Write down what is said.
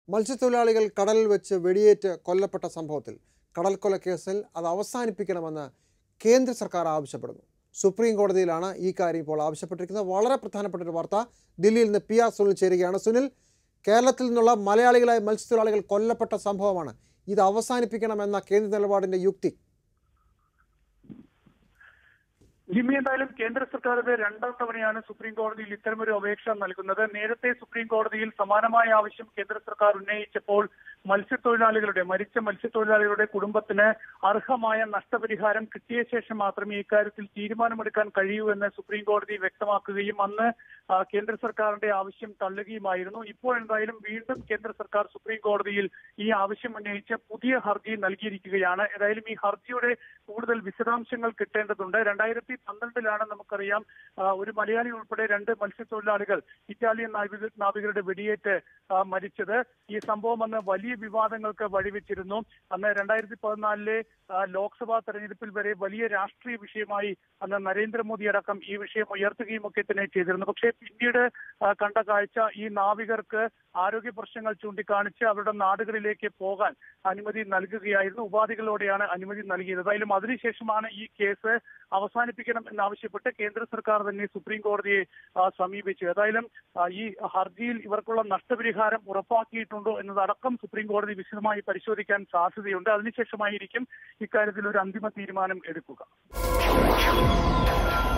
മത്സ്യത്തൊഴിലാളികൾ കടലിൽ വെച്ച് വെടിയേറ്റ് കൊല്ലപ്പെട്ട സംഭവത്തിൽ കടൽക്കൊല കേസിൽ അത് അവസാനിപ്പിക്കണമെന്ന് കേന്ദ്ര സർക്കാർ ആവശ്യപ്പെടുന്നു സുപ്രീം കോടതിയിലാണ് ഈ കാര്യം ഇപ്പോൾ ആവശ്യപ്പെട്ടിരിക്കുന്നത് വളരെ പ്രധാനപ്പെട്ട ഒരു വാർത്ത ദില്ലിയിൽ നിന്ന് പി ആർ സുനിൽ ചേരുകയാണ് സുനിൽ കേരളത്തിൽ നിന്നുള്ള മലയാളികളായ മത്സ്യത്തൊഴിലാളികൾ കൊല്ലപ്പെട്ട സംഭവമാണ് ഇത് അവസാനിപ്പിക്കണമെന്ന കേന്ദ്ര നിലപാടിന്റെ യുക്തി ജിമ്മി എന്തായാലും കേന്ദ്ര സർക്കാർ ഇത് രണ്ടാം തവണയാണ് സുപ്രീം കോടതിയിൽ ഇത്തരമൊരു അപേക്ഷ നൽകുന്നത് നേരത്തെ സുപ്രീം കോടതിയിൽ സമാനമായ ആവശ്യം കേന്ദ്ര സർക്കാർ ഉന്നയിച്ചപ്പോൾ മത്സ്യത്തൊഴിലാളികളുടെ മരിച്ച മത്സ്യത്തൊഴിലാളികളുടെ കുടുംബത്തിന് അർഹമായ നഷ്ടപരിഹാരം കിട്ടിയ ശേഷം മാത്രമേ ഇക്കാര്യത്തിൽ തീരുമാനമെടുക്കാൻ കഴിയൂ എന്ന് സുപ്രീം കോടതി വ്യക്തമാക്കുകയും അന്ന് ആ, കേന്ദ്ര സർക്കാരിന്റെ ആവശ്യം തള്ളുകയുമായിരുന്നു ഇപ്പോൾ എന്തായാലും വീണ്ടും കേന്ദ്ര സർക്കാർ സുപ്രീം കോടതിയിൽ ഈ ആവശ്യം ഉന്നയിച്ച് പുതിയ ഹർജി നൽകിയിരിക്കുകയാണ് ഏതായാലും ഈ ഹർജിയുടെ കൂടുതൽ വിശദാംശങ്ങൾ കിട്ടേണ്ടതുണ്ട് രണ്ടായിരത്തി പന്ത്രണ്ടിലാണ് നമുക്കറിയാം ആ, ഒരു മലയാളി ഉൾപ്പെടെ രണ്ട് മത്സ്യത്തൊഴിലാളികൾ ഇറ്റാലിയൻ നാവിക നാവികരുടെ വെടിയേറ്റ് ആ, മരിച്ചത് ഈ സംഭവം അന്ന് വലിയ വിവാദങ്ങൾക്ക് വഴിവെച്ചിരുന്നു അന്ന് രണ്ടായിരത്തി പതിനാലിലെ ആ, ലോക്സഭാ തെരഞ്ഞെടുപ്പിൽ വരെ വലിയ രാഷ്ട്രീയ വിഷയമായി അന്ന് നരേന്ദ്രമോദി അടക്കം ഈ വിഷയം ഉയർത്തുകയും ഒക്കെ തന്നെ ചെയ്തിരുന്നു പക്ഷേ പിന്നീട് ആ, കണ്ട കാഴ്ച ഈ നാവികർക്ക് ആരോഗ്യ പ്രശ്നങ്ങൾ ചൂണ്ടിക്കാണിച്ച് അവരുടെ നാടുകളിലേക്ക് പോകാൻ അനുമതി നൽകുകയായിരുന്നു ഉപാധികളോടെയാണ് അനുമതി നൽകിയത് ഏതായാലും അതിനുശേഷമാണ് ഈ കേസ് അവസാനിപ്പിക്കണം എന്നാവശ്യപ്പെട്ട് കേന്ദ്ര സർക്കാർ തന്നെ സുപ്രീം കോടതിയെ ആ, സമീപിച്ചു ഏതായാലും ആ, ഈ ഹർജിയിൽ ഇവർക്കുള്ള നഷ്ടപരിഹാരം ഉറപ്പാക്കിയിട്ടുണ്ടോ എന്നതടക്കം സുപ്രീം കോടതി വിശദമായി പരിശോധിക്കാൻ സാധ്യതയുണ്ട് അതിനുശേഷമായിരിക്കും ഇക്കാര്യത്തിൽ ഒരു അന്തിമ തീരുമാനം എടുക്കുക